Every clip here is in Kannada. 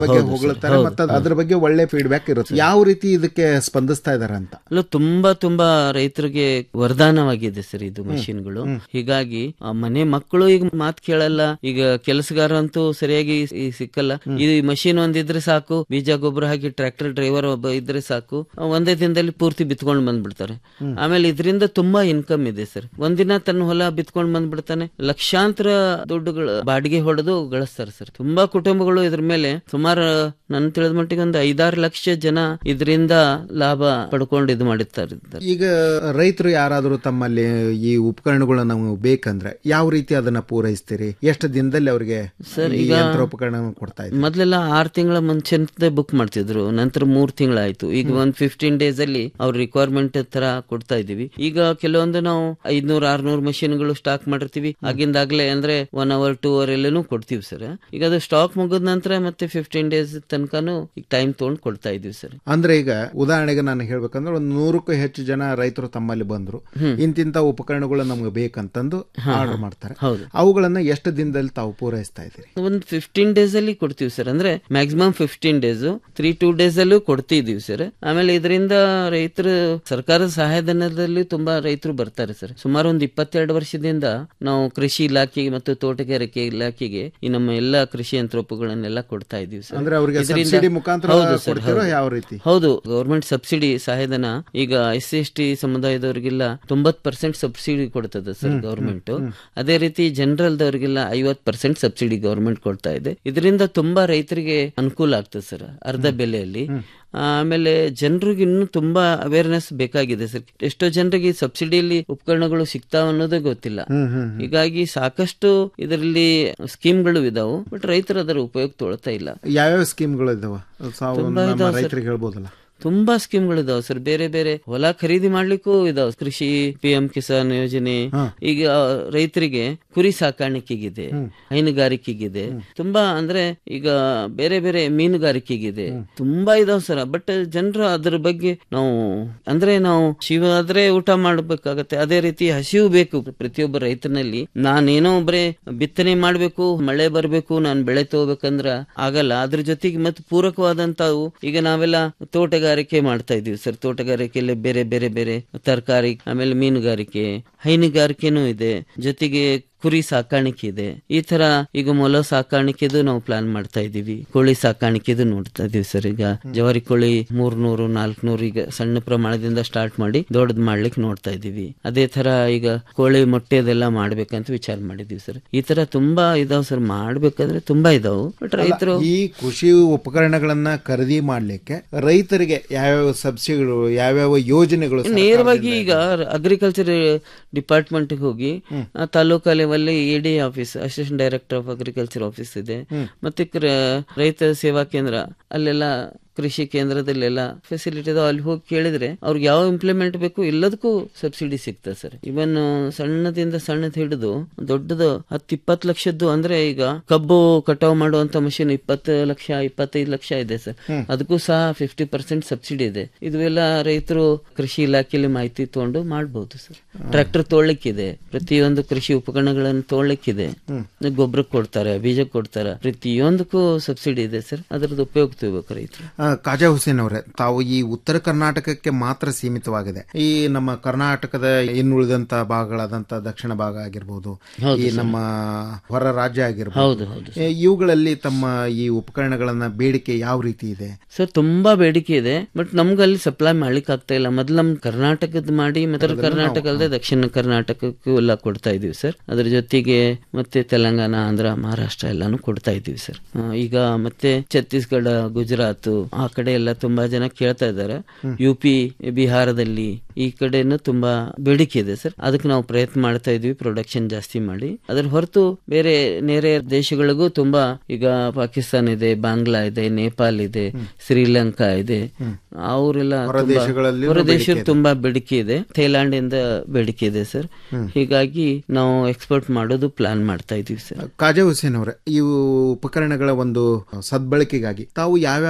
ಬಗ್ಗೆ ಹೌದು ಸರ್, ಹೊಗಳುತ್ತಾರೆ ಹೌದು, ಮತ್ತೆ ಅದ್ರ ಬಗ್ಗೆ ಒಳ್ಳೆ ಫೀಡ್ಬ್ಯಾಕ್ ಇರುತ್ತೆ ಯಾವ ರೀತಿ ಇದಕ್ಕೆ ಸ್ಪಂದಿಸ್ತಾ ಇದಾರೆ ಅಂತ ಅಲ್ಲ ತುಂಬಾ ತುಂಬಾ ರೈತರಿಗೆ ವರದಾನವಾಗಿದೆ ಸರ್ ಇದು ಮಷಿನ್ಗಳು ಹೀಗಾಗಿ ಆ ಮನೆ ಮಕ್ಕಳು ಈಗ ಮಾತ್ ಕೇಳಲ್ಲ ಈಗ ಕೆಲಸಗಾರ ಅಂತೂ ಸರಿಯಾಗಿ ಈ ಸಿಕ್ಕಲ್ಲ ಈ ಮಷಿನ್ ಒಂದಿದ್ರೆ ಸಾಕು ಬೀಜ ಗೊಬ್ಬರ ಹಾಕಿ ಟ್ರ್ಯಾಕ್ಟರ್ ಡ್ರೈವರ್ ಒಬ್ಬ ಇದ್ರೆ ಸಾಕು ಆ ಒಂದೇ ದಿನದಲ್ಲಿ ಪೂರ್ತಿ ಬಿತ್ಕೊಂಡು ಬಂದ್ಬಿಡ್ತಾರೆ ಆಮೇಲೆ ಇದರಿಂದ ತುಂಬಾ ಇನ್ಕಮ್ ಇದೆ ಸರ್ ಒಂದಿನ ತನ್ನ ಹೊಲ ಬಿತ್ಕೊಂಡು ಬಂದ್ಬಿಡ್ತಾನೆ ಲಕ್ಷಾಂತರ ದುಡ್ಡುಗಳು ಬಾಡಿಗೆ ಹೊಡೆದು ಗಳಿಸ್ತಾರೆ ಸರ್ ತುಂಬಾ ಕುಟುಂಬಗಳು ಇದ್ರ ಮೇಲೆ ಸುಮಾರು ನನ್ನ ತಿಳಿದ ಮಟ್ಟಿಗೆ ಒಂದು ಐದಾರು ಲಕ್ಷ ಜನ ಇದರಿಂದ ಲಾಭ ಪಡ್ಕೊಂಡು ಇದು ಮಾಡಿರ್ತಾರೆ ಈಗ ರೈತರು ಯಾರಾದರೂ ತಮ್ಮಲ್ಲಿ ಈ ಉಪಕರಣಗಳು ನಮಗೆ ಬೇಕಂದ್ರೆ ಯಾವ ರೀತಿ ಅದನ್ನ ಪೂರೈಸ್ತೀರಿ ಎಷ್ಟು ದಿನದಲ್ಲಿ ಅವರಿಗೆ ಸರ್, ಈ ಈಗ- ಯಂತ್ರೋಪಕರಣ ಕೊಡ್ತಾ ಇದ್ದೀರಿ ಮೊದ್ಲೆಲ್ಲ ಆರ್ ತಿಂಗಳ ಮುಂಚೆ ಬುಕ್ ಮಾಡ್ತಿದ್ರು ನಂತರ ಮೂರ್ ತಿಂಗಳಾಯ್ತು ಈಗ ಒಂದ್ ಫಿಫ್ಟೀನ್ ಡೇಸ್ ಅಲ್ಲಿ ಅವ್ರ ರಿಕ್ವೈರ್ಮೆಂಟ್ ತರ ಕೊಡ್ತಾ ಇದೀವಿ ಈಗ ಕೆಲವೊಂದು ನಾವು ಐದ್ನೂರ್ ಆರ್ನೂರ್ ಮಷಿನ್ಗಳು ಸ್ಟಾಕ್ ಮಾಡಿರ್ತೀವಿ ಆಗಿಂದಾಗ್ಲೇ ಅಂದ್ರೆ ಒನ್ ಅವರ್ ಟೂ ಅವರ್ ಎಲ್ಲನೂ ಕೊಡ್ತೀವಿ ಸರ್ ಈಗ ಅದು ಸ್ಟಾಕ್ ಮುಗಿದ ನಂತರ ಮತ್ತೆ ಫಿಫ್ಟೀನ್ ಡೇಸ್ ತನಕನೂ ಈಗ ಟೈಮ್ ತಗೊಂಡ್ ಕೊಡ್ತಾ ಇದೀವಿ ಸರ್ ಅಂದ್ರೆ ಈಗ ಉದಾಹರಣೆಗೆ ನಾನು ಹೇಳ್ಬೇಕಂದ್ರೆ ಒಂದು ನೂರಕ್ಕೂ ಹೆಚ್ಚು ಜನ ರೈತರು ತಮ್ಮಲ್ಲಿ ಬಂದ್ರು ಇಂತಿಂತ ಉಪಕರಣಗಳು ನಮ್ಗೆ ಬೇಕಂತಂದು ಆರ್ಡರ್ ಮಾಡ್ತಾರೆ ಹೌದು. ಅವುಗಳನ್ನ ಎಷ್ಟು ದಿನದಲ್ಲಿ ತಾವು ಪೂರೈಸ್ತಾ ಇದ್ದೀರಿ ಒಂದ್ ಫಿಫ್ಟೀನ್ ಡೇಸ್ ಅಲ್ಲಿ ಕೊಡ್ತೀವಿ ಸರ್ ಅಂದ್ರೆ maximum fifteen days three two days ಅಲ್ಲೂ ಕೊಡ್ತಿದೀವಿ ಸರ್ ಆಮೇಲೆ ಇದರಿಂದ ರೈತರು ಸರ್ಕಾರದ ಸಹಾಯಧನದಲ್ಲಿ ತುಂಬಾ ರೈತರು ಬರ್ತಾರೆ ಸರ್ ಸುಮಾರು ಒಂದು ಇಪ್ಪತ್ತೆರಡು ವರ್ಷದಿಂದ ನಾವು ಕೃಷಿ ಇಲಾಖೆಗೆ ಮತ್ತು ತೋಟಗಾರಿಕೆ ಇಲಾಖೆಗೆ ಈ ನಮ್ಮ ಎಲ್ಲಾ ಕೃಷಿ ಯಂತ್ರೋಪಗಳನ್ನೆಲ್ಲ ಕೊಡ್ತಾ ಇದೀವಿ ಸರ್ ಅಂದ್ರೆ ಅವ್ರಿಗೆ ಇದರಿಂದ- ಸಬ್ಸಿಡಿ ಮುಖಾಂತರ ಹೌದು ಸರ್, ಕೊಡ್ತೀರೋ ಹೌದು. ಯಾವ ರೀತಿ ಹೌದು ಗೌರ್ಮೆಂಟ್ ಸಬ್ಸಿಡಿ ಸಹಾಯಧನ ಈಗ ಎಸ್ ಸಿ ಎಸ್ ಟಿ ಸಮುದಾಯದವರಿಗೆಲ್ಲ ತೊಂಬತ್ ಪರ್ಸೆಂಟ್ ಸಬ್ಸಿಡಿ ಕೊಡ್ತದೆ ಸರ್ ಗೌರ್ಮೆಂಟ್ ಅದೇ ರೀತಿ ಜನರಲ್ ದವರಿಗೆಲ್ಲ ಐವತ್ ಪರ್ಸೆಂಟ್ ಸಬ್ಸಿಡಿ ಗೌರ್ಮೆಂಟ್ ಕೊಡ್ತಾ ಇದೆ ಇದರಿಂದ ತುಂಬಾ ರೈತರಿಗೆ ಅನುಕೂಲ ಆಗ್ತದೆ ಸರ್ ಅರ್ಧ ಬೆಲೆಯಲ್ಲಿ ಆಮೇಲೆ ಜನರಿಗೆ ಇನ್ನೂ ತುಂಬಾ ಅವೇರ್ನೆಸ್ ಬೇಕಾಗಿದೆ ಸರ್ ಎಷ್ಟೋ ಜನರಿಗೆ ಸಬ್ಸಿಡಿಯಲ್ಲಿ ಉಪಕರಣಗಳು ಸಿಗ್ತಾವ ಅನ್ನೋದೇ ಗೊತ್ತಿಲ್ಲ ಹೀಗಾಗಿ ಸಾಕಷ್ಟು ಇದರಲ್ಲಿ ಸ್ಕೀಮ್ಗಳು ಇದಾವು ಬಟ್ ರೈತರು ಅದರ ಉಪಯೋಗ ತೊಳ್ತಾ ಇಲ್ಲ ಯಾವ್ಯಾವ ಸ್ಕೀಮ್ಗಳು ಇದಾವ ಸಾವು ತುಂಬಾ ನಮ್ಮ ಇದಾವ್ ಸರ್. ರೈತರಿಗೆ ಹೇಳ್ಬೋದಲ್ಲ ತುಂಬಾ ಸ್ಕೀಮ್ಗಳಿದಾವೆ ಸರ್ ಬೇರೆ ಬೇರೆ ಹೊಲ ಖರೀದಿ ಮಾಡ್ಲಿಕ್ಕೂ ಇದಾವೆ ಕೃಷಿ ಪಿ ಎಂ ಕಿಸಾನ್ ಯೋಜನೆ ಈಗ ರೈತರಿಗೆ ಕುರಿ ಸಾಕಾಣಿಕೆಗಿದೆ ಹೈನುಗಾರಿಕೆಗಿದೆ ತುಂಬಾ ಅಂದ್ರೆ ಈಗ ಬೇರೆ ಬೇರೆ ಮೀನುಗಾರಿಕೆಗಿದೆ ತುಂಬಾ ಇದಾವೆ ಸರ್ ಬಟ್ ಜನರು ಅದ್ರ ಬಗ್ಗೆ ನಾವು ಅಂದ್ರೆ ನಾವು ಶಿವ ಆದ್ರೆ ಊಟ ಮಾಡ್ಬೇಕಾಗತ್ತೆ ಅದೇ ರೀತಿ ಹಸಿವು ಬೇಕು ಪ್ರತಿಯೊಬ್ಬ ರೈತನಲ್ಲಿ ನಾನೇನೋ ಒಬ್ರೆ ಬಿತ್ತನೆ ಮಾಡ್ಬೇಕು ಮಳೆ ಬರ್ಬೇಕು ನಾನ್ ಬೆಳೆ ತಗೋಬೇಕಂದ್ರ ಆಗಲ್ಲ ಅದ್ರ ಜೊತೆಗೆ ಮತ್ತೆ ಪೂರಕವಾದಂತವು ಈಗ ನಾವೆಲ್ಲ ತೋಟಗಾರಿಕೆ ಮಾಡ್ತಾ ಇದೀವಿ ಸರ್ ತೋಟಗಾರಿಕೆಯಲ್ಲಿ ಬೇರೆ ಬೇರೆ ಬೇರೆ ತರಕಾರಿ ಆಮೇಲೆ ಮೀನುಗಾರಿಕೆ ಹೈನುಗಾರಿಕೆನೂ ಇದೆ ಜೊತೆಗೆ ಕುರಿ ಸಾಕಾಣಿಕೆ ಇದೆ ಈ ತರ ಈಗ ಮೊಲ ಸಾಕಾಣಿಕೆದು ನಾವು ಪ್ಲಾನ್ ಮಾಡ್ತಾ ಇದೀವಿ ಕೋಳಿ ಸಾಕಾಣಿಕೆದು ನೋಡ್ತಾ ಇದೀವಿ ಸರ್ ಈಗ ಜವಾರಿ ಕೋಳಿ ಮೂರ್ನೂರು ನಾಲ್ಕನೂರು ಈಗ ಸಣ್ಣ ಪ್ರಮಾಣದಿಂದ ಸ್ಟಾರ್ಟ್ ಮಾಡಿ ದೊಡ್ಡದ್ ಮಾಡ್ಲಿಕ್ಕೆ ನೋಡ್ತಾ ಇದೀವಿ ಅದೇ ತರ ಈಗ ಕೋಳಿ ಮೊಟ್ಟೆದೆಲ್ಲ ಮಾಡ್ಬೇಕಂತ ವಿಚಾರ ಮಾಡಿದೀವಿ ಸರ್ ಈ ತರ ತುಂಬಾ ಇದಾವ್ ಸರ್ ಮಾಡ್ಬೇಕಾದ್ರೆ ತುಂಬಾ ಇದಾವು ಬಟ್ ರೈತರು ಈ ಕೃಷಿ ಉಪಕರಣಗಳನ್ನ ಖರೀದಿ ಮಾಡ್ಲಿಕ್ಕೆ ರೈತರಿಗೆ ಯಾವ್ಯಾವ ಸಬ್ಸಿಡಿಗಳು ಯಾವ್ಯಾವ ಯೋಜನೆಗಳು ನೇರವಾಗಿ ಈಗ ಅಗ್ರಿಕಲ್ಚರ್ ಡಿಪಾರ್ಟ್ಮೆಂಟ್ ಹೋಗಿ ಆ taluka level AD office assistant director of agriculture office ಇದೆ ಮತ್ತೆ ಕ್ರ- ರೈತ ಸೇವಾ ಕೇಂದ್ರ ಅಲ್ಲೆಲ್ಲ ಕೃಷಿ ಕೇಂದ್ರದಲ್ಲೆಲ್ಲ ಫೆಸಿಲಿಟಿ ಇದಾವೆ ಅಲ್ಲಿ ಹೋಗಿ ಕೇಳಿದ್ರೆ ಅವ್ರಿಗೆ ಯಾವ ಇಂಪ್ಲಿಮೆಂಟ್ ಬೇಕು ಎಲ್ಲದಕ್ಕೂ ಸಬ್ಸಿಡಿ ಸಿಗ್ತದೆ ಸರ್ ಇವನ್ ಸಣ್ಣದಿಂದ ಸಣ್ಣದ್ ಹಿಡಿದು ದೊಡ್ಡದು ಹತ್ತು ಇಪ್ಪತ್ತು ಲಕ್ಷದ್ದು ಅಂದ್ರೆ ಈಗ ಕಬ್ಬು ಕಟಾವ್ ಮಾಡುವಂತ ಮಷಿನ್ ಇಪ್ಪತ್ತು ಲಕ್ಷ ಇಪ್ಪತ್ತೈದು ಲಕ್ಷ ಇದೆ ಸರ್ ಅದಕ್ಕೂ ಸಹ ಫಿಫ್ಟಿ ಪರ್ಸೆಂಟ್ ಸಬ್ಸಿಡಿ ಇದೆ ಇದು ಎಲ್ಲ ರೈತರು ಕೃಷಿ ಇಲಾಖೆಯಲ್ಲಿ ಮಾಹಿತಿ ತಗೊಂಡು ಮಾಡಬಹುದು ಸರ್ ಟ್ರಾಕ್ಟರ್ ತೊಗೊಳ್ಳಿಕ್ಕಿದೆ ಪ್ರತಿಯೊಂದು ಕೃಷಿ ಉಪಕರಣಗಳನ್ನು ತೊಗೊಳ್ಳಿಕ್ಕಿದೆ ಗೊಬ್ಬರ ಕೊಡ್ತಾರೆ ಬೀಜ ಕೊಡ್ತಾರೆ ಪ್ರತಿಯೊಂದಕ್ಕೂ ಸಬ್ಸಿಡಿ ಇದೆ ಸರ್ ಅದ್ರದ್ದು ಉಪಯೋಗ ತಗೋಬೇಕು ರೈತರು ಆ, ಕಾಜಾ ಹುಸೇನ್ ಅವರೇ ತಾವು ಈ ಉತ್ತರ ಕರ್ನಾಟಕಕ್ಕೆ ಮಾತ್ರ ಸೀಮಿತವಾಗಿದೆ ಈ ನಮ್ಮ ಕರ್ನಾಟಕದ ಇನ್ನುಳಿದಂತ ಭಾಗಗಳಾದಂತ ದಕ್ಷಿಣ ಭಾಗ ಆಗಿರ್ಬೋದು ಈ ನಮ್ಮ ಹೊರ ರಾಜ್ಯ ಆಗಿರ್ಬೋದು ಹೌದು ಹೌದು ಏ, ಇವುಗಳಲ್ಲಿ ತಮ್ಮ ಈ ಉಪಕರಣಗಳನ್ನ ಬೇಡಿಕೆ ಯಾವ ರೀತಿ ಇದೆ ಸರ್ ತುಂಬಾ ಬೇಡಿಕೆ ಇದೆ ಬಟ್ ನಮ್ಗೆ ಅಲ್ಲಿ ಸಪ್ಲೈ ಮಾಡ್ಲಿಕ್ಕೆ ಆಗ್ತಾ ಇಲ್ಲ ಮೊದ್ಲು ನಮ್ ಕರ್ನಾಟಕದ ಮಾಡಿ ಉತ್ತರ ಕರ್ನಾಟಕ ಅಲ್ಲದೆ ದಕ್ಷಿಣ ಕರ್ನಾಟಕಕ್ಕೂ ಎಲ್ಲ ಕೊಡ್ತಾ ಇದೀವಿ ಸರ್ ಅದ್ರ ಜೊತೆಗೆ ಮತ್ತೆ ತೆಲಂಗಾಣ ಆಂಧ್ರ ಮಹಾರಾಷ್ಟ್ರ ಎಲ್ಲಾನು ಕೊಡ್ತಾ ಇದೀವಿ ಸರ್ ಆ, ಈಗ ಮತ್ತೆ ಛತ್ತೀಸ್ಗಢ ಗುಜರಾತ್ ಆ ಕಡೆ ಎಲ್ಲ ತುಂಬಾ ಜನ ಕೇಳ್ತಾ ಇದ್ದಾರೆ ಯು ಪಿ ಬಿಹಾರದಲ್ಲಿ ಈ ಕಡೆನೂ ತುಂಬಾ ಬೇಡಿಕೆ ಇದೆ ಸರ್ ಅದಕ್ಕೆ ನಾವು ಪ್ರಯತ್ನ ಮಾಡ್ತಾ ಇದೀವಿ ಪ್ರೊಡಕ್ಷನ್ ಜಾಸ್ತಿ ಮಾಡಿ ಅದ್ರ ಹೊರತು ಬೇರೆ ನೆರೆ ದೇಶಗಳಿಗೂ ತುಂಬಾ ಈಗ ಪಾಕಿಸ್ತಾನ ಇದೆ ಬಾಂಗ್ಲಾ ಇದೆ ನೇಪಾಲ್ ಇದೆ ಶ್ರೀಲಂಕಾ ಇದೆ ಅವರೆಲ್ಲ ಹೊರ ದೇಶಗಳಲ್ಲಿನೂ ಹೊರ ದೇಶ ಬೇಡಿಕೆ ಇದೆ. ತುಂಬಾ ಬೇಡಿಕೆ ಇದೆ ಥೈಲ್ಯಾಂಡ್ ಇಂದ ಬೇಡಿಕೆ ಇದೆ ಸರ್ ಹೀಗಾಗಿ ನಾವು ಎಕ್ಸ್ಪೋರ್ಟ್ ಮಾಡೋದು ಪ್ಲಾನ್ ಮಾಡ್ತಾ ಇದೀವಿ ಸರ್ ಕಾಜಾ ಹುಸೇನ್ ಅವರೇ ಈ ಉಪಕರಣಗಳ ಒಂದು ಸದ್ಬಳಕೆಗಾಗಿ ತಾವು ಯಾವ್ಯಾವ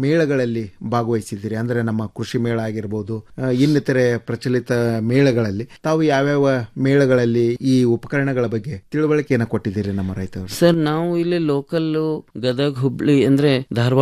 ಮೇಳಗಳಲ್ಲಿ ಭಾಗವಹಿಸಿದ್ದೀರಿ ಅಂದ್ರೆ ನಮ್ಮ ಕೃಷಿ ಮೇಳ ಆಗಿರ್ಬೋದು ಆ, ಇನ್ನಿತರೆ ಪ್ರಚಲಿತ ಮೇಳಗಳಲ್ಲಿ ತಾವು ಯಾವ್ಯಾವ ಮೇಳಗಳಲ್ಲಿ ಈ ಉಪಕರಣಗಳ ಬಗ್ಗೆ ತಿಳುವಳಿಕೆಯನ್ನು ಕೊಟ್ಟಿದ್ದೀರಿ ನಮ್ಮ ರೈತರು ಸರ್ ನಾವು ಇಲ್ಲಿ ಲೋಕಲ್ ಗದಗ್ ಹುಬ್ಳಿ ಅಂದ್ರೆ ಧಾರವಾಡ